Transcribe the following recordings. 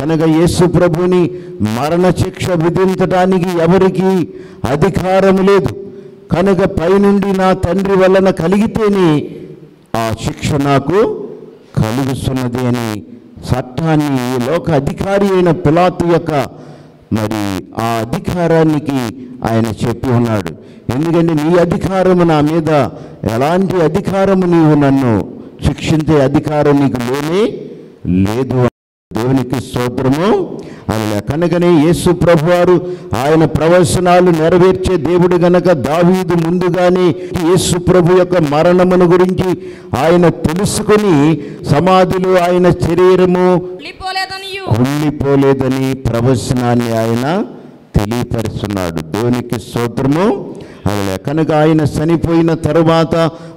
కనుక యేసు ప్రభుని మరణ శిక్ష విధించడానికి ఎవరికి అధికారం లేదు కనుక పైనుండి నా తండ్రి వలన కలిగితేనే ఆ శిక్ష నాకు కలుగుతున్నది అని చట్టాన్ని ఈ లోక అధికారి అయిన పిలాతు యొక్క మరి ఆ అధికారానికి ఆయన చెప్పి ఉన్నాడు ఎందుకంటే నీ అధికారము నా మీద ఎలాంటి అధికారము నీవు నన్ను శిక్షించే అధికారం నీకు లేనే లేదు దేవునికి స్తోత్రము అలా కనుకనే యేసు ప్రభువారు ఆయన ప్రవచనాలు నెరవేర్చే దేవుడు గనక దావీదు ముందుగానే యేసు ప్రభు యొక్క మరణమును గురించి ఆయన తెలుసుకొని సమాధిలో ఆయన శరీరము వెళ్ళిపోలేదనియు కుళ్ళిపోలేదని ప్రవచనాన్ని ఆయన తెలియపరుస్తున్నాడు దేవునికి స్తోత్రము అలా కనుక ఆయన చనిపోయిన తరువాత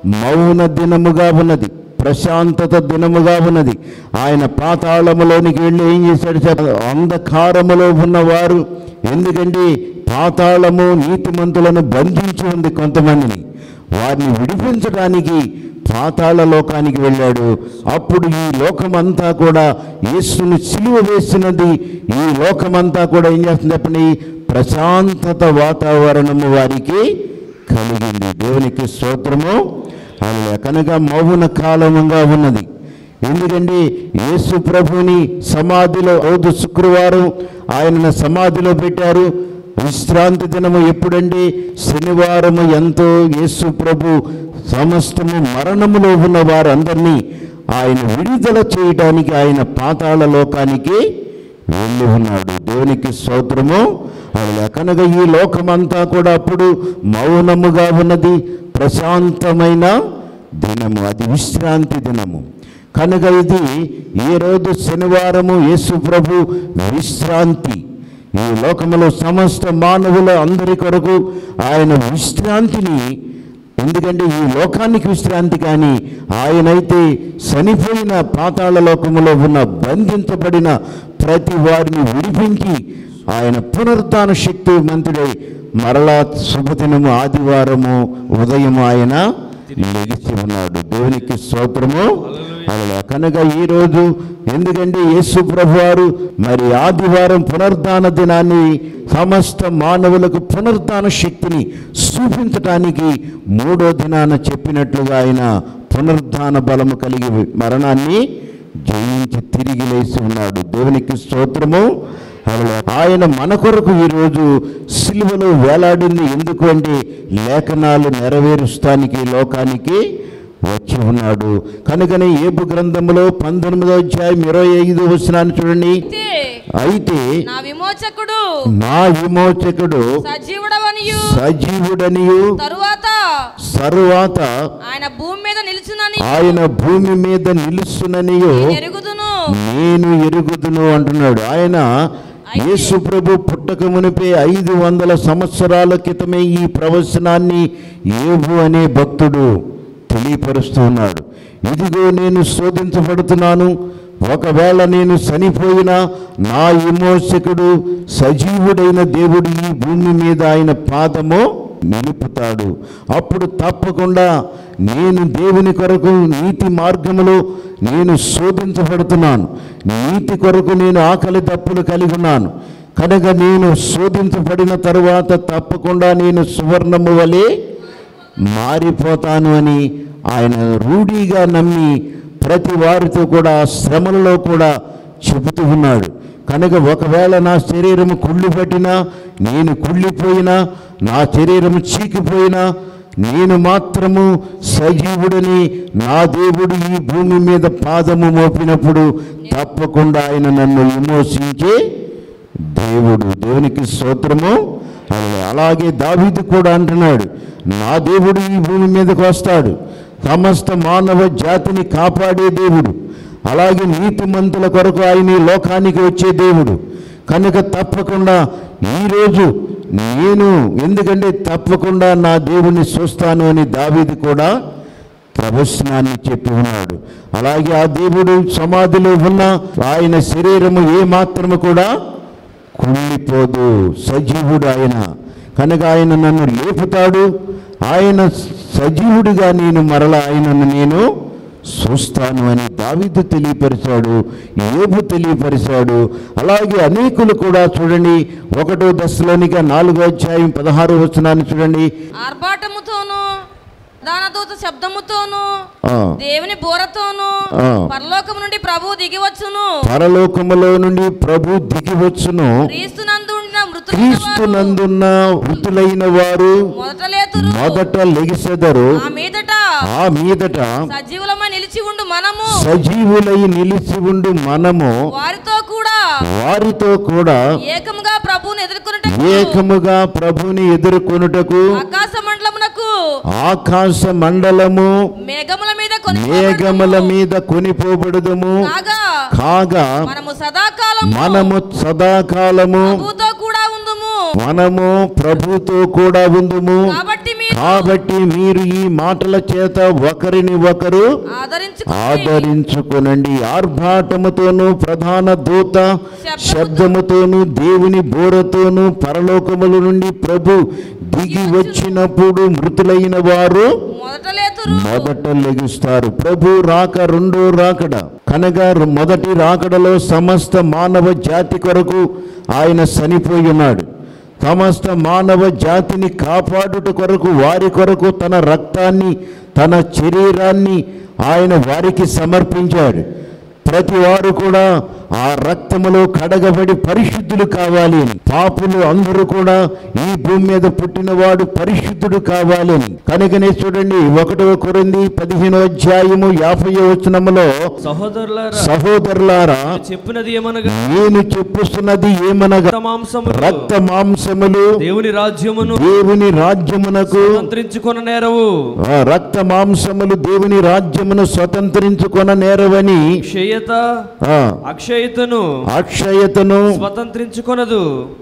మౌన దినముగా ఉన్నది ప్రశాంతత దినముగా ఉన్నది ఆయన పాతాళములోనికి వెళ్ళి ఏం చేశాడు చెప్ప అంధకారములో ఉన్నవారు ఎందుకంటే పాతాళము నీతిమంతులను బంధించి ఉంది కొంతమందిని వారిని విడిపించడానికి పాతాళ లోకానికి వెళ్ళాడు అప్పుడు ఈ లోకమంతా కూడా యేసును సిలువ వేసినది ఈ లోకమంతా కూడా ఏం చేస్తుంది చెప్పండి ప్రశాంతత వాతావరణము వారికి కలిగింది దేవునికి స్తోత్రము అలా కనుక మౌన కాలముగా ఉన్నది ఎందుకంటే యేసు ప్రభుని సమాధిలో రోజు శుక్రవారం ఆయన సమాధిలో పెట్టారు విశ్రాంతి దినము ఎప్పుడంటే శనివారము ఎంతో యేసు ప్రభు సమస్తము మరణములో ఉన్న వారందరినీ ఆయన విడుదల చేయడానికి ఆయన పాతాళ లోకానికి వెళ్ళి ఉన్నాడు దేవునికి స్తోత్రము అలా కనుక ఈ లోకమంతా కూడా అప్పుడు మౌనముగా ఉన్నది ప్రశాంతమైన దినము అది విశ్రాంతి దినము కనుక ఇది ఈ రోజు శనివారము యేసు ప్రభు విశ్రాంతి ఈ లోకములో సమస్త మానవుల అందరి కొరకు ఆయన విశ్రాంతిని ఎందుకంటే ఈ లోకానికి విశ్రాంతి కానీ ఆయనైతే చనిపోయిన పాతాళ లోకములో ఉన్న బంధించబడిన ప్రతి వారిని విడిపించి ఆయన పునరుద్ధాన శక్తి మంతుడై మరలా శుభదినము ఆదివారము ఉదయం ఆయన లెగిసి ఉన్నాడు దేవునికి స్తోత్రము అలా కనుక ఈరోజు ఎందుకంటే యేసు ప్రభు వారు మరి ఆదివారం పునరుద్ధాన దినాన్ని సమస్త మానవులకు పునరుద్ధాన శక్తిని చూపించటానికి మూడో దినాన చెప్పినట్లుగా ఆయన పునరుద్ధాన బలము కలిగి మరణాన్ని జయించి తిరిగి లేచి ఉన్నాడు దేవునికి స్తోత్రము అలా ఆయన మన కొరకు ఈరోజు సిలువలో వేలాడింది ఎందుకు అంటే లేఖనాలు నెరవేరుస్తానికి లోకానికి వచ్చి ఉన్నాడు కనుకనే ఏపు గ్రంథములో పంతొమ్మిదో అధ్యాయం ఇరవై ఐదు వచనాన్ని చూడండి అయితే అయితే నా విమోచకుడు నా విమోచకుడు సజీవుడవనియు సజీవుడనియు తరువాత తరువాత ఆయన భూమి మీద నిలుచునని ఆయన భూమి మీద నిలుస్తుననియు ఎరుగుదును నేను ఎరుగుదును అంటున్నాడు ఆయన యేసు ప్రభు పుట్టక మునిపే ఐదు వందల సంవత్సరాల క్రితమే ఈ ప్రవచనాన్ని ఏబు అనే భక్తుడు తెలియపరుస్తూ ఉన్నాడు ఇదిగో నేను శోధించబడుతున్నాను ఒకవేళ నేను చనిపోయినా నా విమోచకుడు సజీవుడైన దేవుడు ఈ భూమి మీద ఆయన పాదము నిలుపుతాడు అప్పుడు తప్పకుండా నేను దేవుని కొరకు నీతి మార్గములో నేను శోధించబడుతున్నాను నీతి కొరకు నేను ఆకలి తప్పులు కలిగి ఉన్నాను కనుక నేను శోధించబడిన తరువాత తప్పకుండా నేను సువర్ణము వలె మారిపోతాను అని ఆయన రూఢీగా నమ్మి ప్రతి వారితో కూడా శ్రమలలో కూడా చెబుతూ ఉన్నాడు కనుక ఒకవేళ నా శరీరము కుళ్ళి పట్టినా నేను కుళ్ళిపోయినా నా శరీరము చీకిపోయినా నేను మాత్రము సజీవుడని నా దేవుడు ఈ భూమి మీద పాదము మోపినప్పుడు తప్పకుండా ఆయన నన్ను విమోచించే దేవుడు దేవునికి స్తోత్రము అలా- అలాగే దావీదు కూడా అంటున్నాడు నా దేవుడు ఈ భూమి మీదకి వస్తాడు సమస్త మానవ జాతిని కాపాడే దేవుడు అలాగే నీతిమంతుల కొరకు ఆయన ఈ లోకానికి వచ్చే దేవుడు కనుక తప్పకుండా ఈరోజు నేను ఎందుకంటే తప్పకుండా నా దేవుణ్ణి చూస్తాను అని దావీదు కూడా ప్రవచనాన్ని చెప్పి ఉన్నాడు అలాగే ఆ దేవుడు సమాధిలో ఉన్న ఆయన శరీరము ఏ మాత్రము కూడా కుళ్ళిపోదు సజీవుడు ఆయన కనుక ఆయన నన్ను లేపుతాడు ఆయన సజీవుడిగా నేను మరల ఆయనను నేను చూస్తాను అని దావీదు తెలియపరిచాడు ఏబు తెలియపరిచాడు అలాగే అనేకులు కూడా చూడండి ఒకటో దశలోనిగా నాలుగో అధ్యాయం పదహారో వచనాన్ని చూడండి ఆర్భాటముతోను దానదూత శబ్దముతోను ఆ, దేవుని బోరతోను ఆ. పరలోకము నుండి ప్రభు దిగివచ్చును పరలోకములో నుండి ప్రభు దిగివచ్చును క్రీస్తునందు ఉండిన మృతులైన క్రీస్తు వారు నందున్న మృతులైన వారు మొదట లేతురు మొదట లెగిసెదరు ఆ మీదట ఆ మీదట సజీవులమై నిలిచి ఉండు మనము సజీవులై నిలిచి ఉండు మనము వారితో కూడా వారితో కూడా ఏకముగా ప్రభువుని ఎదుర్కొనుటకు ఏకముగా ప్రభుని ఎదుర్కొనుటకు ఆకాశ మండలమునకు ఆకాశ మండలము మేఘముల మీద కొని మేఘముల మీద కొనిపోబడుదము కాగా కాగా మనము సదాకాలం మనము సదాకాలము ప్రభువుతో కూడా ఉందుము మనము ప్రభుతో కూడా ఉందుము కాబట్టి మీరు కాబట్టి మీరు ఈ మాటల చేత ఒకరిని ఒకరు ఆదరించుకుని ఆదరించుకునండి ఆర్భాటముతోను ప్రధాన దూత శబ్దముతోను దేవుని బోరతోను పరలోకముల నుండి ప్రభు దిగి వచ్చినప్పుడు మృతులైన వారు మొదట లేతురు మొదట లెగుస్తారు ప్రభు రాక రెండో రాకడ కనుక మొదటి రాకడలో సమస్త మానవ జాతి కొరకు ఆయన చనిపోయి ఉన్నాడు సమస్త మానవ జాతిని కాపాడుట కొరకు వారి కొరకు తన రక్తాన్ని తన శరీరాన్ని ఆయన వారికి సమర్పించాడు ప్రతి వారు కూడా ఆ రక్తములో కడగబడి పరిశుద్ధులు కావాలి అని పాపులు అందరూ కూడా ఈ భూమి మీద పుట్టినవాడు పరిశుద్ధుడు కావాలి అని కనుకనే చూడండి ఒకటవ కొరింది పదిహేనో అధ్యాయము యాభై వచనములో సహోదరులారా సహోదరులారా చెప్పినది ఏమనగా నేను చెప్పుస్తున్నది ఏమనగా రక్త మాంసములు రక్త మాంసములు దేవుని రాజ్యమును దేవుని రాజ్యమునకు స్వతంత్రించుకొన నేరవు ఆ రక్త మాంసములు దేవుని రాజ్యమును స్వతంత్రించుకొన నేరవని క్షయత ఆ, అక్షయతను అక్షయతను స్వతంత్రించుకొనదు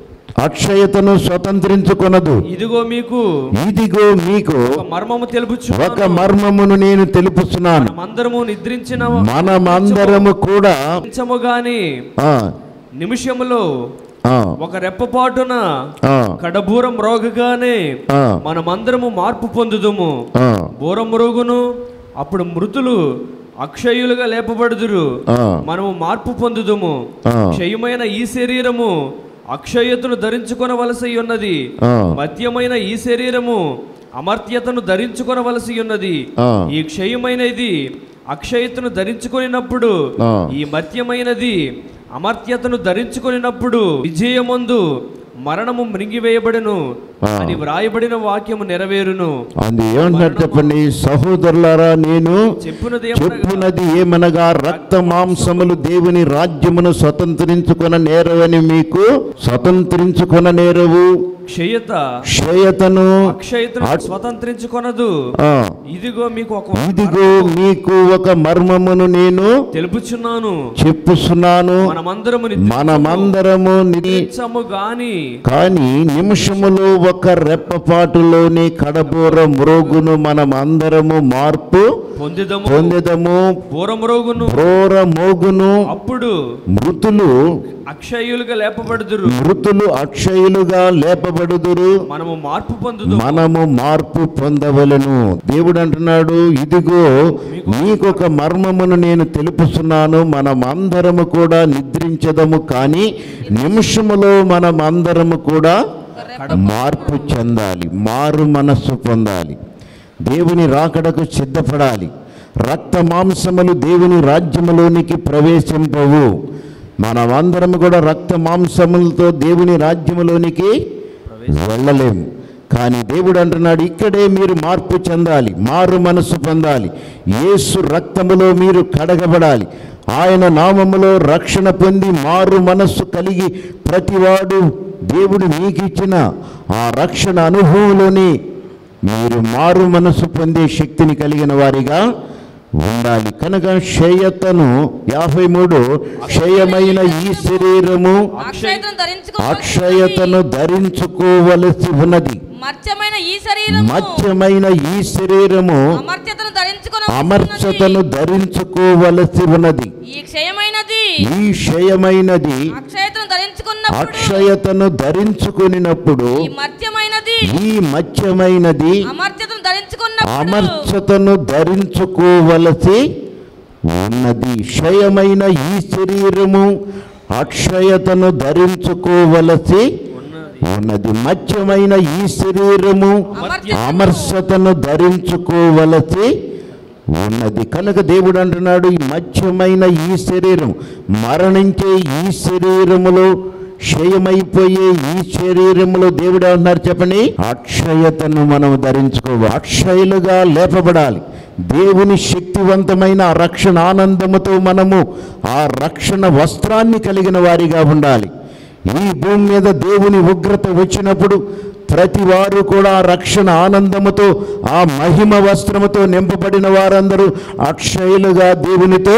అక్షయతను స్వతంత్రించుకొనదు ఇదిగో మీకు ఇదిగో మీకు ఒక మర్మము తెలుపుచు ఒక మర్మమును నేను తెలుపుతున్నాను మనమందరము నిద్రించిన మనమందరము కూడా నిద్రించము గాని ఆ, నిమిషములో ఆ, ఒక రెప్పపాటున ఆ, కడబూరం రోగగానే ఆ, మనమందరము మార్పు పొందుదుము ఆ, బూరం రోగును అప్పుడు మృతులు అక్షయులుగా లేపబడుదురు ఆ, మనము మార్పు పొందుదుము ఆ. క్షయమైన ఈ శరీరము అక్షయతను ధరించుకొనవలసి ఉన్నది ఆ. మధ్యమైన ఈ శరీరము అమర్త్యతను ధరించుకొనవలసి ఉన్నది ఆ. ఈ క్షయమైనది అక్షయతను ధరించుకొనినప్పుడు ఆ. ఈ మధ్యమైనది అమర్త్యతను ధరించుకొనినప్పుడు విజయమందు మరణము మృంగివేయబడును ఆ. అని వ్రాయబడిన వాక్యము నెరవేరును అది ఏమంటున్నారు చెప్పండి సహోదరులారా నేను చెప్పునది చెప్పునది ఏమనగా రక్త మాంసములు దేవుని రాజ్యమును స్వతంత్రించుకొన నేరవని మీకు స్వతంత్రించుకొన నేరవు క్షయత క్షయతను అక్షయతను అట్- స్వతంత్రించుకొనదు ఆ, ఇదిగో మీకు ఒక ఇదిగో మీకు ఒక మర్మమును నేను తెలుపుచున్నాను చెప్పుచున్నాను మనమందరము మనమందరము ని- నిత్యము గాని కానీ నిమిషములో ఒక రెప్పపాటులోని కడబోర మ్రోగును మనమందరము మార్పు పొందిదము పొందెదము పూరమరోగును ప్రోర మోగును అప్పుడు మృతులు అక్షయులుగా లేపబడుదురు మృతులు అక్షయులుగా లేపబడుదురు మనము మార్పు పొందుదు మనము మార్పు పొందవలను దేవుడు అంటున్నాడు ఇదిగో నీకొక మర్మమును నేను తెలుపుతున్నాను మనం అందరము కూడా నిద్రించదము కానీ నిమిషములో మనం అందరము కూడా మార్పు చెందాలి మారు మనస్సు పొందాలి దేవుని రాకడకు సిద్ధపడాలి రక్త మాంసములు దేవుని రాజ్యములోనికి ప్రవేశింపవు మనమందరం కూడా రక్త మాంసములతో దేవుని రాజ్యములోనికి వెళ్ళలేము కానీ దేవుడు అంటున్నాడు ఇక్కడే మీరు మార్పు చెందాలి మారు మనస్సు పొందాలి యేసు రక్తములో మీరు కడగబడాలి ఆయన నామములో రక్షణ పొంది మారు మనస్సు కలిగి ప్రతివాడు దేవుడు మీకు ఇచ్చిన ఆ రక్షణ అనుభవంలోని మీరు మారు మనస్సు పొందే శక్తిని కలిగిన వారిగా ఉండాలి కనుక క్షయతను యాభై మూడు క్షయమైన ఈ శరీరము అక్షయతను ధరించుకో అక్షయతను ధరించుకోవలసి ఉన్నది మత్స్యమైన ఈ శరీరము మత్స్యమైన ఈ శరీరము అమర్త్యతను ధరించుకున్న అమర్చతను ధరించుకోవలసి ఉన్నది ఈ క్షయమైనది ఈ క్షయమైనది అక్షయతను ధరించుకున్నప్పుడు అక్షయతను ధరించుకునినప్పుడు ఈ మత్స్యమైనది ఈ మత్స్యమైనది అమర్త్యతను ధరించుకున్నప్పుడు అమర్చతను ధరించుకోవలసి ఉన్నది క్షయమైన ఈ శరీరము అక్షయతను ధరించుకోవలసి ఉన్నది మత్స్యమైన ఈ శరీరము అమర్షతను ధరించుకోవలసి ఉన్నది కనుక దేవుడు అంటున్నాడు ఈ మత్స్యమైన ఈ శరీరం మరణించే ఈ శరీరములో క్షయమైపోయే ఈ శరీరములో దేవుడు ఏమంటున్నారు చెప్పండి అక్షయతను మనం ధరించుకోవాలి అక్షయులుగా లేపబడాలి దేవుని శక్తివంతమైన ఆ రక్షణ ఆనందముతో మనము ఆ రక్షణ వస్త్రాన్ని కలిగిన వారిగా ఉండాలి ఈ భూమి మీద దేవుని ఉగ్రత వచ్చినప్పుడు ప్రతి వారు కూడా ఆ రక్షణ ఆనందముతో ఆ మహిమ వస్త్రముతో నింపబడిన వారందరూ అక్షయులుగా దేవునితో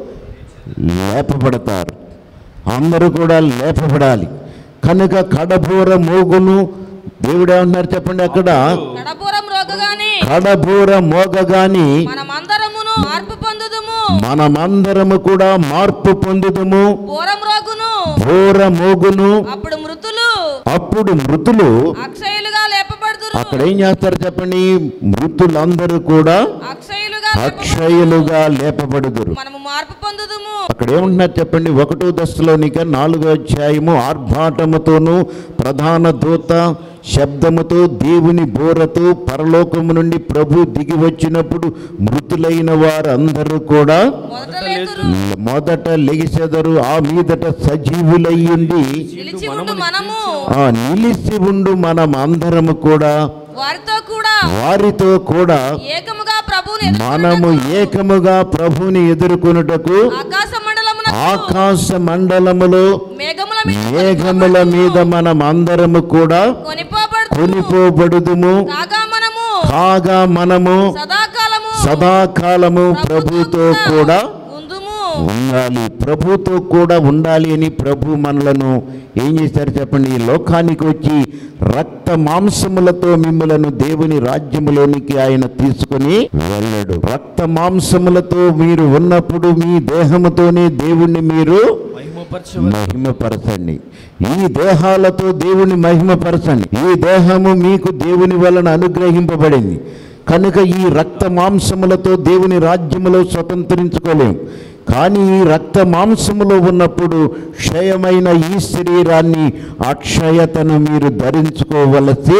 లేపబడతారు అందరూ కూడా లేపబడాలి కనుక కడబూర మోగును దేవుడు ఏమంటున్నారు చెప్పండి అక్కడ కడపురం రోగగాని కడబూర మోగగాని మనమందరమును మార్పు పొందుదుము మనమందరము కూడా మార్పు పొందుదుము పూరం రోగును బోర మోగును అప్పుడు మృతులు అప్పుడు మృతులు అక్షయులుగా లేపబడుదురు అక్కడ ఏం చేస్తారు చెప్పండి మృతులందరూ కూడా అక్షయులుగా లేపబడుదురు. అక్షయులుగా లేపబడుదురు మనము మార్పు పొందుదుము అక్కడ ఏమంటున్నారు చెప్పండి ఒకటో దశలోనిక నాలుగో అధ్యాయము ఆర్భాటముతోనూ ప్రధాన దూత శబ్దముతో దేవుని బోరతో పరలోకము నుండి ప్రభు దిగి వచ్చినప్పుడు మృతులైన వారందరూ కూడా మొదట లేతురు మొదట లెగిసెదరు ఆ మీదట సజీవులయ్యుండి నిలిచి ఉండు మనము ఆ నిలిచి ఉండు మనం అందరము కూడా వారితో కూడా వారితో కూడా ఏకముగా ప్రభువుని మనము ఏకముగా ప్రభుని ఎదుర్కొనుటకు ఆకాశ మండలమున ఆకాశ మండలములో మేఘముల మీద మేఘముల మీద మనం అందరము కూడా కొనిపోబడుదుము కొనిపోబడుదుము కాగా మనము కాగా మనము సదాకాలము సదాకాలము ప్రభుతో కూడా ఉందుము ఉండాలి ప్రభుతో కూడా ఉండాలి అని ప్రభు మనలను ఏం చేశారు చెప్పండి ఈ లోకానికి వచ్చి రక్త మాంసములతో మిమ్మలను దేవుని రాజ్యములోనికి ఆయన తీసుకొని వెళ్ళాడు రక్త మాంసములతో మీరు ఉన్నప్పుడు మీ దేహముతోనే దేవుణ్ణి మీరు మహిమపరచవలెను. మహిమపరచండి ఈ దేహాలతో దేవుని మహిమపరచండి ఈ దేహము మీకు దేవుని వలన అనుగ్రహింపబడింది కనుక ఈ రక్త మాంసములతో దేవుని రాజ్యములో స్వతంత్రించుకోలేం కానీ ఈ రక్త మాంసములో ఉన్నప్పుడు క్షయమైన ఈ శరీరాన్ని అక్షయతను మీరు ధరించుకోవలసి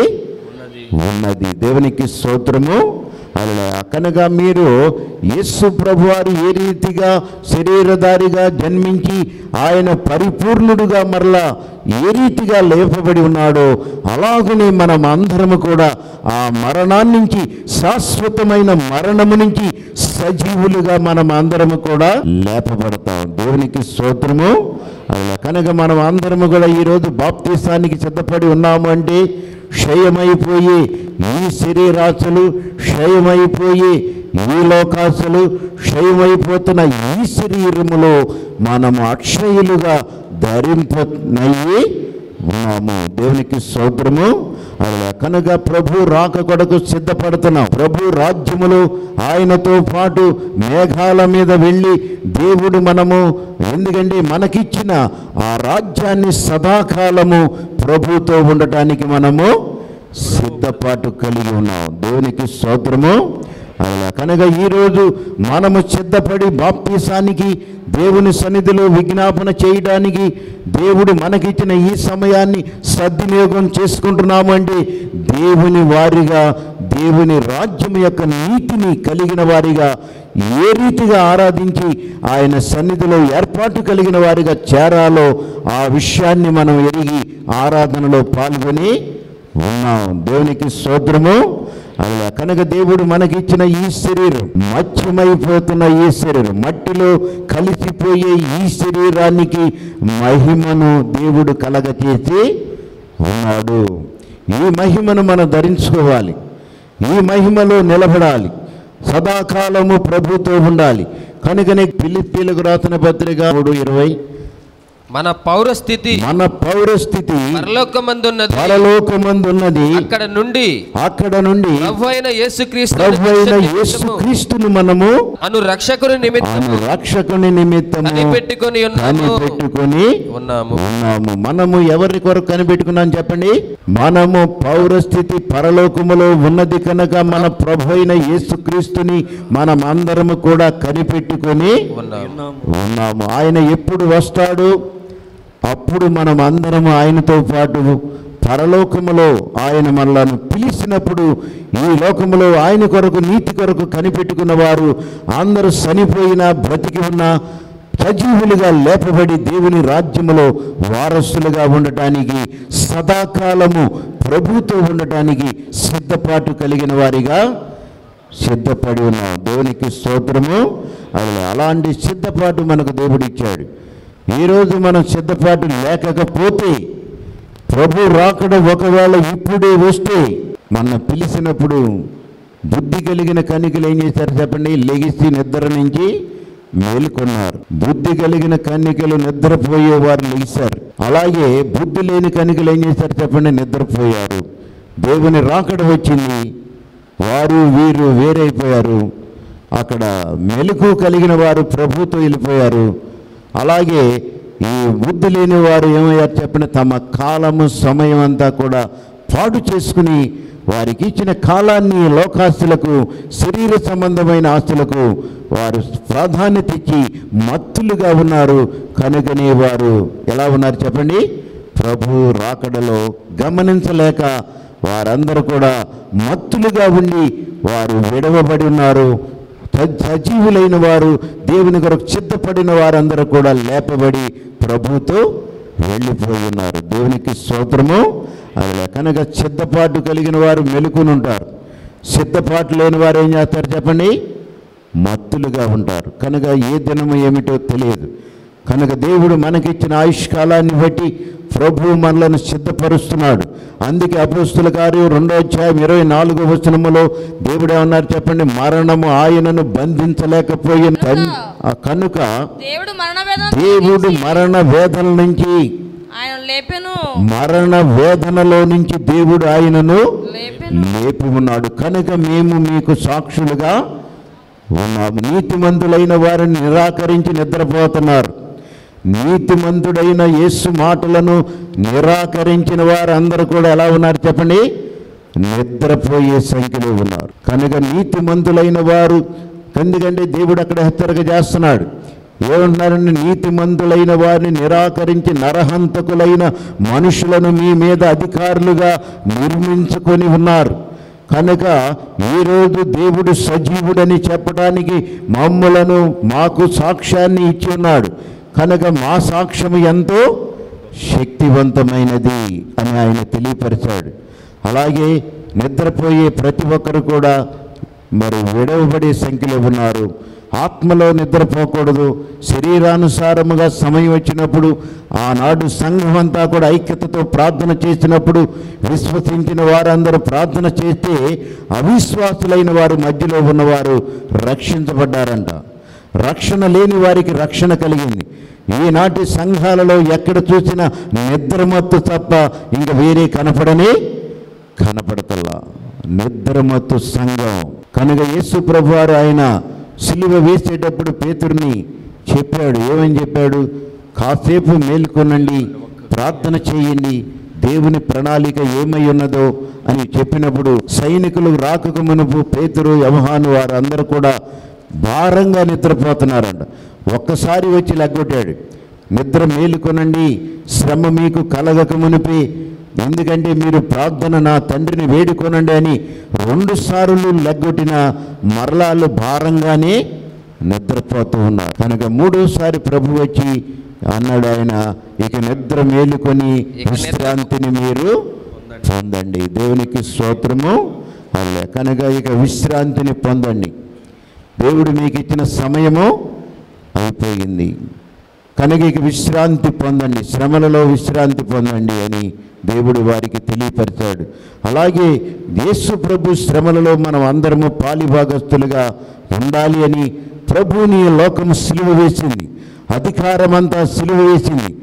ఉన్నది దేవునికి స్తోత్రము అలా కనుక మీరు యేసు ప్రభువారు ఏ రీతిగా శరీరధారిగా జన్మించి ఆయన పరిపూర్ణుడుగా మరలా ఏ రీతిగా లేపబడి ఉన్నాడో అలాగనే మనం అందరము కూడా ఆ మరణాన్ని నుంచి శాశ్వతమైన మరణము నుంచి సజీవులుగా మనం అందరము కూడా లేపబడతాం దేవునికి స్తోత్రము అలా కనుక మనం అందరము కూడా ఈరోజు బాప్తీసానికి సిద్ధపడి ఉన్నాము అంటే క్షయమైపోయి ఈ శరీరాశలు క్షయమైపోయి ఈ లోకాశలు క్షయమైపోతున్న ఈ శరీరములో మనము అక్షయులుగా ధరింపనయ్యి ఉన్నాము దేవునికి సౌద్రము అలా కనుక ప్రభు రాక కొరకు సిద్ధపడుతున్నాం ప్రభు రాజ్యములో ఆయనతో పాటు మేఘాల మీద వెళ్ళి దేవుడు మనము ఎందుకంటే మనకిచ్చిన ఆ రాజ్యాన్ని సదాకాలము ప్రభుతో ఉండటానికి మనము సిద్ధపాటు కలిగి ఉన్నాం దేవునికి స్తోత్రము అలా కనుక ఈరోజు మనము సిద్ధపడి బాప్తీసానికి దేవుని సన్నిధిలో విజ్ఞాపన చేయడానికి దేవుడు మనకిచ్చిన ఈ సమయాన్ని సద్వినియోగం చేసుకుంటున్నాము అంటే దేవుని వారిగా దేవుని రాజ్యం యొక్క నీతిని కలిగిన వారిగా ఏ రీతిగా ఆరాధించి ఆయన సన్నిధిలో ఏర్పాటు కలిగిన వారిగా చేరాలో ఆ విషయాన్ని మనం ఎరిగి ఆరాధనలో పాల్గొని ఉన్నాం దేవునికి స్తోత్రము అలా కనుక దేవుడు మనకిచ్చిన ఈ శరీరం మత్స్యమైపోతున్న ఈ శరీరం మట్టిలో కలిసిపోయే ఈ శరీరానికి మహిమను దేవుడు కలగచేసి ఉన్నాడు ఈ మహిమను మనం ధరించుకోవాలి ఈ మహిమలో నిలబడాలి సదాకాలము ప్రభుతో ఉండాలి కనుకనే పిలిపిలకు రాసిన పత్రిక మూడు ఇరవై మన పౌరస్థితి మన పౌరస్థితి పరలోకమందున్నది పరలోకమందున్నది అక్కడ నుండి అక్కడ నుండి ప్రభు అయిన యేసుక్రీస్తు ప్రభు అయిన యేసు క్రీస్తును మనము అను రక్షకుని నిమిత్తం ఆయన రక్షకుని నిమిత్తము కనిపెట్టుకొని ఉన్నాము కనిపెట్టుకొని ఉన్నాము ఉన్నాము మనము ఎవరి కొరకు కనిపెట్టుకున్నాం చెప్పండి మనము పౌరస్థితి పరలోకములో ఉన్నది కనుక మన ప్రభు అయిన యేసుక్రీస్తుని మనం అందరము కూడా కనిపెట్టుకొని ఉన్నాము ఉన్నాము ఆయన ఎప్పుడు వస్తాడు అప్పుడు మనం అందరము ఆయనతో పాటు పరలోకములో ఆయన మనలను పిలిచినప్పుడు ఈ లోకములో ఆయన కొరకు నీతి కొరకు కనిపెట్టుకున్న వారు అందరూ చనిపోయినా బ్రతికి ఉన్న సజీవులుగా లేపబడి దేవుని రాజ్యములో వారసులుగా ఉండటానికి సదాకాలము ప్రభుతో ఉండటానికి సిద్ధపాటు కలిగిన వారిగా సిద్ధపడి ఉన్నాం దేవునికి స్తోత్రము అది అలాంటి సిద్ధపాటు మనకు దేవుడు ఇచ్చాడు ఈరోజు మనం సిద్ధపాటు లేకపోతే ప్రభు రాకడ ఒకవేళ ఇప్పుడే వస్తే మన పిలిచినప్పుడు బుద్ధి కలిగిన కన్నికలు ఏం చేశారు చెప్పండి లెగిసి నిద్ర నుంచి మేలుకొన్నారు బుద్ధి కలిగిన కన్నికలు నిద్రపోయేవారు లెగిశారు అలాగే బుద్ధి లేని కన్నికలు ఏం చేశారు చెప్పండి నిద్రపోయారు దేవుని రాకడ వచ్చింది వారు వీరు వేరైపోయారు అక్కడ మెలకు కలిగిన వారు ప్రభుతో వెళ్ళిపోయారు అలాగే ఈ బుద్ధి లేని వారు ఏమయ్యారు చెప్పిన తమ కాలము సమయం అంతా కూడా పాడు చేసుకుని వారికి ఇచ్చిన కాలాన్ని లోకాస్తులకు శరీర సంబంధమైన ఆస్తులకు వారు ప్రాధాన్యత ఇచ్చి మత్తులుగా ఉన్నారు కనుకనే వారు ఎలా ఉన్నారు చెప్పండి ప్రభు రాకడలో గమనించలేక వారందరూ కూడా మత్తులుగా ఉండి వారు విడవబడి ఉన్నారు స- సజీవులైన వారు దేవుని కొరకు సిద్ధపడిన వారందరూ కూడా లేపబడి ప్రభుతో వెళ్ళిపోయి ఉన్నారు దేవునికి స్తోత్రము అలా కనుక సిద్ధపాటు కలిగిన వారు మెలుకుని ఉంటారు సిద్ధపాటు లేని వారు ఏం చేస్తారు చెప్పండి మత్తులుగా ఉంటారు కనుక ఏ దినము ఏమిటో తెలియదు కనుక దేవుడు మనకిచ్చిన ఆయుష్కాలాన్ని బట్టి ప్రభు మనలను సిద్ధపరుస్తున్నాడు అందుకే అపోస్తుల కార్యం రెండో అధ్యాయం ఇరవై నాలుగో వచనములో దేవుడు ఏమన్నారు చెప్పండి మరణము ఆయనను బంధించలేకపోయిన కన్- ఆ కనుక దేవుడు మరణ వేదన దేవుడు మరణ వేదన నుంచి ఆయన లేపెను మరణ వేదనలో నుంచి దేవుడు ఆయనను లేపెను లేపి ఉన్నాడు కనుక మేము మీకు సాక్షులుగా ఉన్నాము నీతిమంతులైన వారిని నిరాకరించి నిద్రపోతున్నారు నీతిమంతుడైన యేసు మాటలను నిరాకరించిన వారందరూ కూడా ఎలా ఉన్నారు చెప్పండి నిద్రపోయే సంఖ్యలో ఉన్నారు కనుక నీతిమంతులైన వారు ఎందుకంటే దేవుడు అక్కడ హెచ్చరిక చేస్తున్నాడు ఏమంటున్నారంటే నీతిమంతులైన వారిని నిరాకరించి నరహంతకులైన మనుషులను మీ మీద అధికారులుగా నిర్మించుకొని ఉన్నారు కనుక ఈరోజు దేవుడు సజీవుడని చెప్పడానికి మమ్ములను మాకు సాక్ష్యాన్ని ఇచ్చి ఉన్నాడు కనుక మా సాక్ష్యం ఎంతో శక్తివంతమైనది అని ఆయన తెలియపరిచాడు అలాగే నిద్రపోయే ప్రతి ఒక్కరు కూడా మరి విడవబడే సంఖ్యలో ఉన్నారు ఆత్మలో నిద్రపోకూడదు శరీరానుసారముగా సమయం వచ్చినప్పుడు ఆనాడు సంఘం అంతా కూడా ఐక్యతతో ప్రార్థన చేసినప్పుడు విశ్వసించిన వారందరూ ప్రార్థన చేస్తే అవిశ్వాసులైన వారు మధ్యలో ఉన్నవారు రక్షించబడ్డారంట రక్షణ లేని వారికి రక్షణ కలిగింది ఈనాటి సంఘాలలో ఎక్కడ చూసినా నిద్రమత్తు తప్ప ఇంక వేరే కనపడని కనపడతల్లా నిద్రమత్తు సంఘం కనుక యేసు ప్రభు వారు ఆయన సిలువ వేసేటప్పుడు పేతుడిని చెప్పాడు ఏమని చెప్పాడు కాసేపు మేల్కొనండి ప్రార్థన చేయండి దేవుని ప్రణాళిక ఏమై ఉన్నదో అని చెప్పినప్పుడు సైనికులు రాకకు మునుపు పేతురు యవహాను వారు అందరూ కూడా భారంగా నిద్రపోతున్నారంట ఒక్కసారి వచ్చి లెగ్గొట్టాడు నిద్ర మేలుకొనండి శ్రమ మీకు కలగక మునిపి ఎందుకంటే మీరు ప్రార్థన నా తండ్రిని వేడుకొనండి అని రెండు సార్లు లెగ్గొట్టిన మరలాలు భారంగానే నిద్రపోతూ ఉన్నారు కనుక మూడోసారి ప్రభు వచ్చి అన్నాడు ఆయన ఇక నిద్ర మేలుకొని ఇక నిద్ర- విశ్రాంతిని మీరు పొందండి దేవునికి స్తోత్రము అల్లే కనుక ఇక విశ్రాంతిని పొందండి దేవుడు మీకు ఇచ్చిన సమయము అయిపోయింది కనుక ఇక విశ్రాంతి పొందండి శ్రమలలో విశ్రాంతి పొందండి అని దేవుడు వారికి తెలియపరిచాడు అలాగే యేసు ప్రభు శ్రమలలో మనం అందరము పాలిభాగస్తులుగా ఉండాలి అని ప్రభుని లోకం సిలువ వేసింది అధికారం అంతా సిలువ వేసింది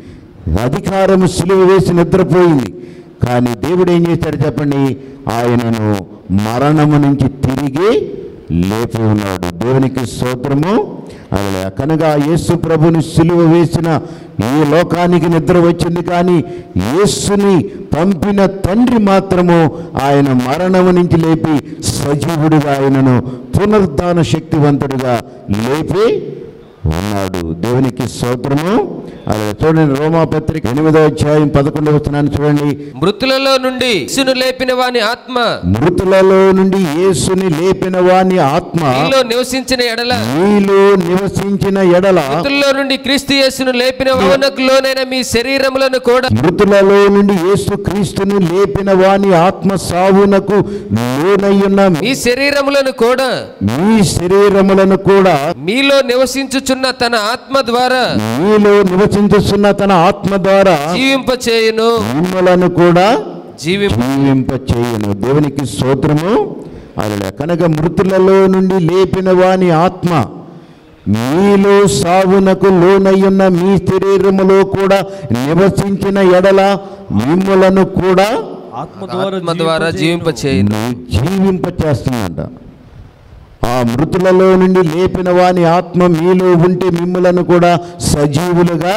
అధికారము సిలువ వేసి నిద్రపోయింది కానీ దేవుడు ఏం చేశాడు చెప్పండి ఆయనను మరణము నుంచి తిరిగి లేపి ఉన్నాడు దేవునికి స్తోత్రము అలా కనుక యేసు ప్రభుని సిలువ వేసిన ఈ లోకానికి నిద్ర వచ్చింది కానీ యేసుని పంపిన తండ్రి మాత్రము ఆయన మరణము నుంచి లేపి సజీవుడిగా ఆయనను పునరుద్ధాన శక్తివంతుడిగా లేపి ఉన్నాడు దేవునికి స్తోత్రము అలా చూడండి రోమాపత్రిక ఎనిమిదో అధ్యాయం పదకొండవ వచనాన్ని చూడండి మృతులలో నుండి యేసును లేపిన వాని ఆత్మ మృతులలో నుండి యేసుని లేపిన వాని ఆత్మ మీలో నివసించిన ఎడల మీలో నివసించిన ఎడల మృతుల్లో నుండి క్రీస్తు యేసును లేపిన వానకు లోనైన మీ శరీరములను కూడా మృతులలో నుండి యేసు క్రీస్తుని లేపిన వాని ఆత్మ సావునకు లోనయ్యున్న మీ శరీరములను కూడా మీ శరీరములను కూడా మీలో నివసించుచున్న తన ఆత్మ ద్వారా మీలో నివసించుతున్న తన ఆత్మ ద్వారా జీవింపచేయును మిమ్మలను కూడా జీవింప జీవింప చేయను దేవునికి స్తోత్రము అలా కనుక మృతులలో నుండి లేపిన వాని ఆత్మ మీలో సావునకు లోనయ్యున్న మీ శరీరములో కూడా నివసించిన ఎడల మిమ్మలను కూడా ఆత్మ ద్వారా ఆత్మ ద్వారా జీవింపచేయును జీవింప చేస్తుందంట ఆ మృతులలో నుండి లేపిన వాని ఆత్మ మీలో ఉంటే మిమ్మలను కూడా సజీవులుగా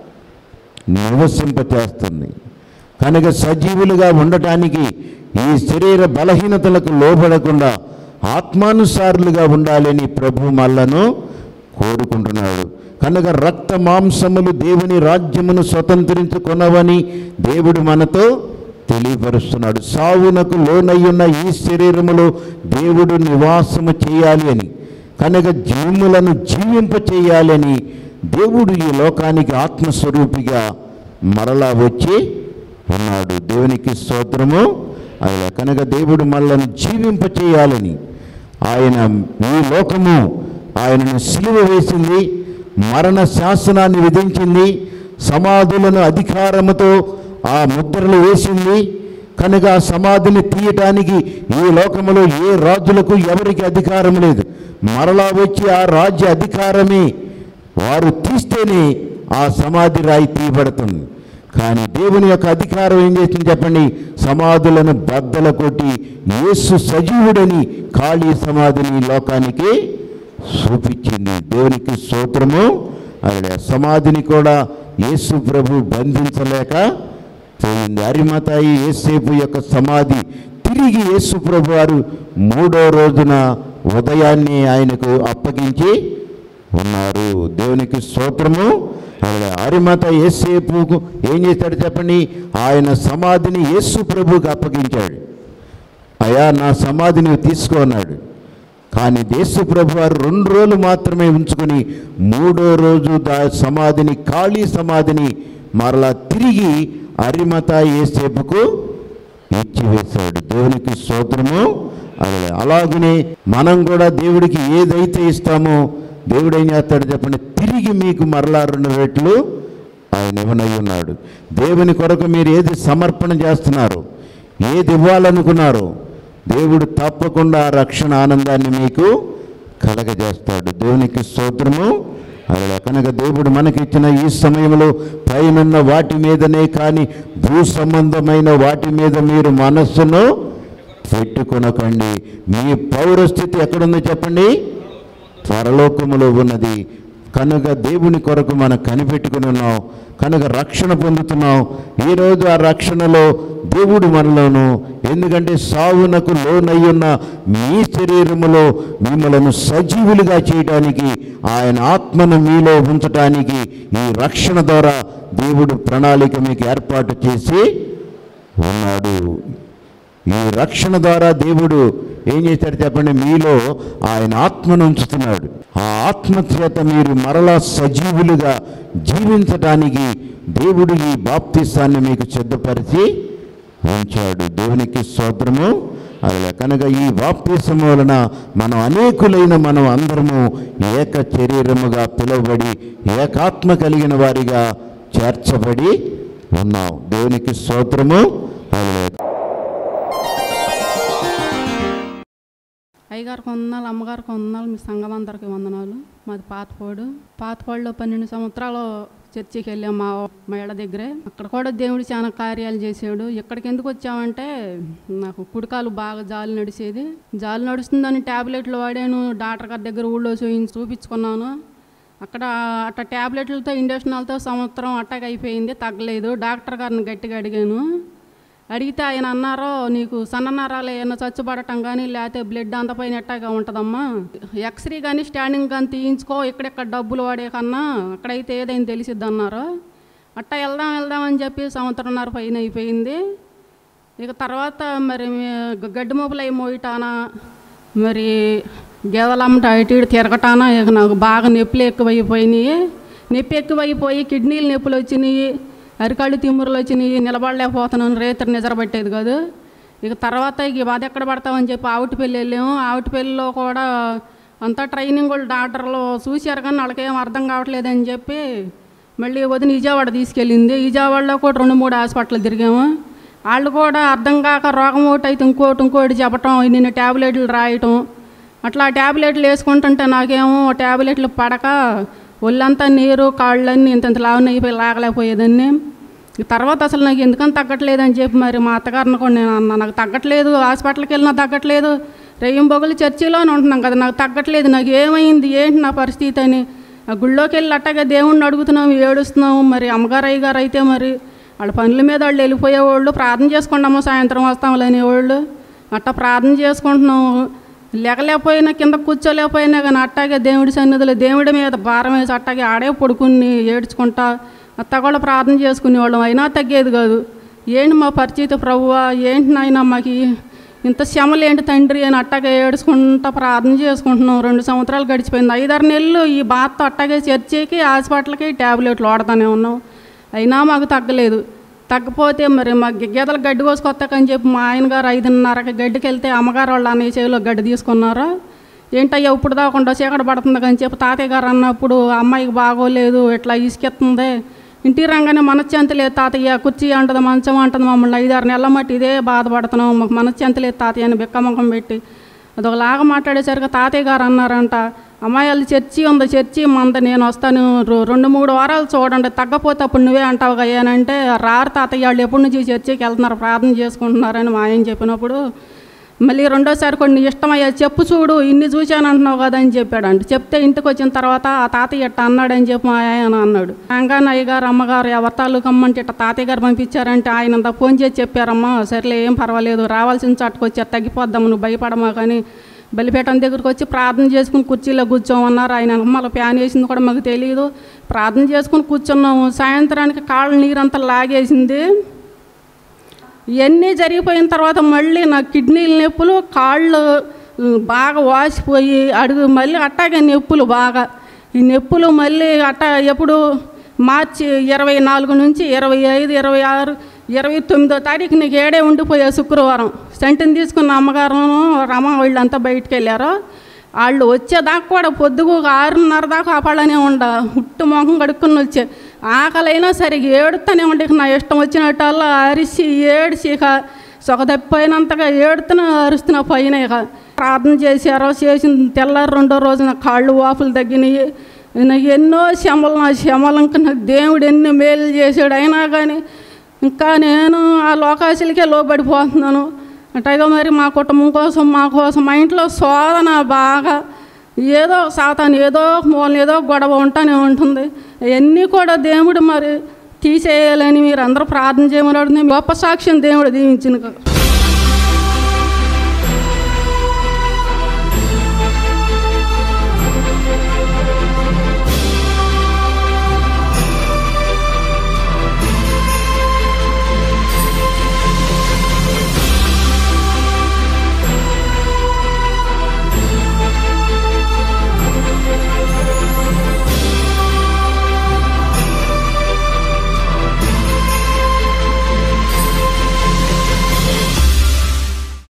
నివసింపచేస్తుంది కనుక సజీవులుగా ఉండటానికి ఈ శరీర బలహీనతలకు లోబడకుండా ఆత్మానుసారులుగా ఉండాలని ప్రభు మల్లను కోరుకుంటున్నాడు కనుక రక్త మాంసములు దేవుని రాజ్యమును స్వతంత్రించుకొనవని దేవుడు మనతో తెలియపరుస్తున్నాడు సావునకు లోనయ్యున్న ఈ శరీరములో దేవుడు నివాసము చేయాలి అని కనుక జీవులను జీవింప చేయాలని దేవుడు ఈ లోకానికి ఆత్మస్వరూపిగా మరలా వచ్చి ఉన్నాడు దేవునికి స్తోత్రము అలా కనుక దేవుడు మనలను జీవింప చేయాలని ఆయన ఈ లోకము ఆయనను సిలువ వేసింది మరణ శాసనాన్ని విధించింది సమాధులను అధికారముతో ఆ ముద్రలు వేసింది కనుక ఆ సమాధిని తీయటానికి ఈ లోకములో ఏ రాజులకు ఎవరికి అధికారం లేదు మరలా వచ్చి ఆ రాజ్య అధికారమే వారు తీస్తేనే ఆ సమాధి రాయి తీయబడుతుంది కానీ దేవుని యొక్క అధికారం ఏం చేసింది చెప్పండి సమాధులను బద్దల కొట్టి యేసు సజీవుడని ఖాళీ సమాధిని లోకానికి చూపించింది దేవునికి స్తోత్రము అలా సమాధిని కూడా యేసు ప్రభు బంధించలేక పోయింది అరిమతాయి యేసేపు యొక్క సమాధి తిరిగి యేసు ప్రభు వారు మూడో రోజున ఉదయాన్నే ఆయనకు అప్పగించి ఉన్నారు దేవునికి స్తోత్రము అలా అరిమత యేసేపుకు ఏం చేశాడు చెప్పండి ఆయన సమాధిని యేసు ప్రభువుకు అప్పగించాడు అయా నా సమాధి నువ్వు తీసుకో అన్నాడు కానీ దేశ ప్రభు వారు రెండు రోజులు మాత్రమే ఉంచుకొని మూడో రోజు దా సమాధిని ఖాళీ సమాధిని మరలా తిరిగి అరిమత ఏసేపుకు ఇచ్చివేశాడు దేవునికి స్తోత్రము అలా అలాగనే మనం కూడా దేవుడికి ఏదైతే ఇస్తామో దేవుడు ఏం చేస్తాడు చెప్పండి తిరిగి మీకు మరలా రెండు రెట్లు ఆయన ఇవ్వనై ఉన్నాడు దేవుని కొరకు మీరు ఏది సమర్పణ చేస్తున్నారు ఏది ఇవ్వాలనుకున్నారో దేవుడు తప్పకుండా ఆ రక్షణ ఆనందాన్ని మీకు కలగజేస్తాడు దేవునికి స్తోత్రము అలా కనుక దేవుడు మనకిచ్చిన ఈ సమయంలో పైనున్న వాటి మీదనే కానీ భూ సంబంధమైన వాటి మీద మీరు మనస్సును పెట్టుకొనకండి మీ పౌరస్థితి ఎక్కడుందో చెప్పండి పరలోకములో ఉన్నది కనుక దేవుని కొరకు మనం కనిపెట్టుకుని ఉన్నాం కనుక రక్షణ పొందుతున్నాం ఈరోజు ఆ రక్షణలో దేవుడు మనలోను ఎందుకంటే సావునకు లోనయ్యున్న మీ శరీరములో మిమ్మలను సజీవులుగా చేయడానికి ఆయన ఆత్మను మీలో ఉంచటానికి ఈ రక్షణ ద్వారా దేవుడు ప్రణాళిక మీకు ఏర్పాటు చేసి ఉన్నాడు ఈ రక్షణ ద్వారా దేవుడు ఏం చేశాడు చెప్పండి మీలో ఆయన ఆత్మను ఉంచుతున్నాడు ఆ ఆత్మ చేత మీరు మరలా సజీవులుగా జీవించటానికి దేవుడు ఈ బాప్తిస్తాన్ని మీకు సిద్ధపరిచి ఉంచాడు దేవునికి స్తోత్రము అలా కనుక ఈ బాప్తిసం వలన మనం అనేకులైన మనం అందరము ఏక శరీరముగా పిలువబడి ఏకాత్మ కలిగిన వారిగా చేర్చబడి ఉన్నాం దేవునికి స్తోత్రము అలా అయ్యగారికి వందనాలు అమ్మగారికి వందనాలు మీ సంఘం అందరికి వందనాలు మాది పాతపాడు పాతపాడులో పన్నెండు సంవత్సరాలు చర్చికి వెళ్ళాం మా మా ఇళ్ళ దగ్గరే అక్కడ కూడా దేవుడు చాలా కార్యాలు చేసాడు ఇక్కడికి ఎందుకు వచ్చామంటే నాకు కుడికాలు బాగా జాలి నడిచేది జాలి నడుస్తుందని ట్యాబ్లెట్లు వాడాను డాక్టర్ గారి దగ్గర ఊళ్ళో చూయించి చూపించుకున్నాను అక్కడ అట్ట ట్యాబ్లెట్లతో ఇంజక్షన్లతో సంవత్సరం అట్టగా అయిపోయింది తగ్గలేదు డాక్టర్ గారిని గట్టిగా అడిగాను అడిగితే ఆయన అన్నారో నీకు సన్ననరాలు ఏమన్నా చచ్చుపడటం కానీ లేకపోతే బ్లడ్ అంత పైన ఎట్టాగా ఉంటుందమ్మా ఎక్స్రే కానీ స్టాండింగ్ కానీ తీయించుకో ఇక్కడెక్కడ డబ్బులు వాడే కన్నా అక్కడైతే ఏదైనా తెలిసిద్ది అన్నారు అట్టా వెళ్దాం వెళ్దాం అని చెప్పి సంవత్సరంన్నర పైన అయిపోయింది ఇక తర్వాత మరి మే- గడ్డి మోపులు అయి మోయటానా మరి గేదెలమ్మట అటు ఇటు తిరగటానా ఇక నాకు బాగా నొప్పులు ఎక్కువైపోయినాయి నొప్పి ఎక్కువైపోయి కిడ్నీలు నొప్పులు వచ్చినాయి అరికాళ్ళు తిమ్మురులు వచ్చినాయి నిలబడలేకపోతున్నాను రేతరు నిద్రపట్టేది కాదు ఇక తర్వాత ఇక బాధ ఎక్కడ పడతామని చెప్పి ఆవుటిపల్లి వెళ్ళాము ఆవుటిపల్లిలో కూడా అంతా ట్రైనింగ్ వాళ్ళు డాక్టర్లు చూశారు కానీ వాళ్ళకేం అర్థం కావట్లేదని చెప్పి మళ్ళీ వదిన విజయవాడ తీసుకెళ్ళింది విజయవాడలో కూడా రెండు మూడు హాస్పిటల్ తిరిగాము వాళ్ళు కూడా అర్థం కాక రోగం ఒకటి అయితే ఇంకోటి ఇంకోటి చెప్పటం నిన్న ట్యాబ్లెట్లు రాయటం అట్లా ట్యాబ్లెట్లు వేసుకుంటుంటే నాకేమో ట్యాబ్లెట్లు పడక ఒళ్ళంతా నీరు కాళ్ళన్నీ ఇంత ఇంత లావున అయిపోయి లాగలేకపోయేదాన్ని ఇక తర్వాత అసలు నాకు ఎందుకని తగ్గట్లేదని చెప్పి మరి మా అత్తగారిని కూడా నేను అన్నా నాకు తగ్గట్లేదు హాస్పిటల్కి వెళ్ళినా తగ్గట్లేదు రెయ్యంబొగలు చర్చిలోనే ఉంటున్నాం కదా నాకు తగ్గట్లేదు నాకు ఏమైంది ఏంటి నా పరిస్థితి అని ఆ గుళ్ళోకి వెళ్ళి అట్టగా దేవుణ్ణి అడుగుతున్నాం ఏడుస్తున్నాము మరి అమ్మగారు అయ్యగారు అయితే మరి వాళ్ళ పనుల మీద వాళ్ళు వెళ్ళిపోయేవాళ్ళు ప్రార్థన చేసుకుంటాము సాయంత్రం వస్తాము అనేవాళ్ళు అట్టా ప్రార్థన చేసుకుంటున్నాము లేకలేకపోయినా కింద కూర్చోలేకపోయినా కానీ అట్టాగే దేవుడి సన్నిధిలో దేవుడి మీద భారం వేసి అట్టాగే ఆడే పడుకుని ఏడ్చుకుంటా అత్త కూడా ప్రార్థన చేసుకునేవాళ్ళం అయినా తగ్గేది కాదు ఏంటి మా పరిచిత ప్రభువా ఏంటి నాయన మాకు ఈ- ఇంత శ్రమలు ఏంటి తండ్రి అని అట్టాగే ఏడుచుకుంటా ప్రార్థన చేసుకుంటున్నాం రెండు సంవత్సరాలు గడిచిపోయింది ఐదారు నెలలు ఈ బాధతో అట్టాగే చర్చికి హాస్పిటల్కి ట్యాబ్లెట్లు వాడుతూనే ఉన్నాం అయినా మాకు తగ్గలేదు తగ్గపోతే మరి మా గె- గేదెలు గడ్డి కోసుకొస్తాకని చెప్పి మా ఆయన గారు ఐదున్నరకి గడ్డికి వెళ్తే అమ్మగారు వాళ్ళు అన్నయ్య చేతిలో గడ్డి తీసుకున్నారు ఏంటయ్యా ఇప్పుడు దాకుండా చీకటి పడుతుంది అని చెప్పి తాతయ్య గారు అన్నప్పుడు అమ్మాయికి బాగోలేదు ఇట్లా ఇసుకెత్తుంది ఇంటికి రాగానే మనశ్శాంతి లేదు తాతయ్య కుర్చీ అంటది మంచం అంటుంది మమ్మల్ని ఐదారు నెలల మట్టి ఇదే బాధపడుతున్నాం మాకు మనశ్శాంతి లేదు తాతయ్య అని బిక్కముఖం పెట్టి అదొకలాగా మాట్లాడేసరికి తాతయ్య గారు అన్నారంట అమ్మాయి వాళ్ళు చర్చి ఉంది చర్చి మంద నేను వస్తాను రో- రెండు మూడు వారాలు చూడండి తగ్గపోతే అప్పుడు నువ్వే అంటావు అయ్యానంటే రారు తాతయ్య వాళ్ళు ఎప్పటి నుంచి చర్చికి వెళ్తున్నారు ప్రార్థన చేసుకుంటున్నారని మా ఆయన చెప్పినప్పుడు మళ్ళీ రెండోసారి కొన్ని ఇష్టమయ్యా చెప్పు చూడు ఇన్ని చూశాను అంటున్నావు కదా అని చెప్పాడు అంటే చెప్తే ఇంటికి వచ్చిన తర్వాత ఆ తాతయ్య ఇట్ట అన్నాడని చెప్పి మా ఆయన అన్నాడు రంగాన అయ్యగారు అమ్మగారు ఎవరితాలు కమ్మంటే ఇట్ట తాతయ్య గారు పంపించారంటే ఆయన అంతా ఫోన్ చేసి చెప్పారమ్మా సర్లే ఏం పర్వాలేదు రావాల్సిన చట్టుకు వచ్చారు తగ్గిపోద్దాం నువ్వు భయపడమా కానీ బలిపేటం దగ్గరికి వచ్చి ప్రార్థన చేసుకుని కుర్చీలో కూర్చోమన్నారు ఆయన మళ్ళీ ప్యాన్ వేసింది కూడా మాకు తెలియదు ప్రార్థన చేసుకుని కూర్చున్నాము సాయంత్రానికి కాళ్ళ నీరంతా లాగేసింది ఇవన్నీ జరిగిపోయిన తర్వాత మళ్ళీ నా కిడ్నీల నొప్పులు కాళ్ళు ఉమ్, బాగా వాసిపోయి అడుగు మళ్ళీ అట్టాగే నొప్పులు బాగా ఈ నొప్పులు మళ్ళీ అట్టా ఎప్పుడు మార్చి ఇరవై నాలుగు నుంచి ఇరవై ఐదు ఇరవై ఆరు ఇరవై తొమ్మిదో తారీఖు నీకు ఏడే ఉండిపోయా శుక్రవారం సెంటుని తీసుకున్న అమ్మగారు రమ వీళ్ళంతా బయటికి వెళ్ళారు వాళ్ళు వచ్చేదాకా కూడా పొద్దుగు ఆరున్నర దాకా ఆపాలనే ఉండ ఉట్టు మొహం కడుక్కుని వచ్చే ఆకలైనా సరే ఏడుతూనే ఉండే ఇక నా ఇష్టం వచ్చినట్టల్లా అరిసి ఏడిసి ఇక సొగ తప్పిపోయినంతగా ఏడుతున్నా అరుస్తున్నా పైన ఇక ప్రార్థన చేశారో చేసిన తెల్లారి రెండో రోజున కాళ్ళు వాపులు తగ్గినాయి నాకు ఎన్నో శ్రమలు నా శ్రమలు ఇంకా నాకు దేవుడు ఎన్ని మేలు చేశాడు అయినా కానీ ఇంకా నేను ఆ లోకాశలకే లోబడిపోతున్నాను అట్లాగే మరి మా కుటుంబం కోసం మా కోసం మా ఇంట్లో శోధన బాగా ఏదో సాతాను ఏదో మూల ఏదో గొడవ ఉంటానే ఉంటుంది అవన్నీ కూడా దేవుడు మరి తీసేయాలని మీరు అందరూ ప్రార్థన చేయమని అడుగుతుంది. గొప్ప సాక్ష్యం దేవుడు దీవించిన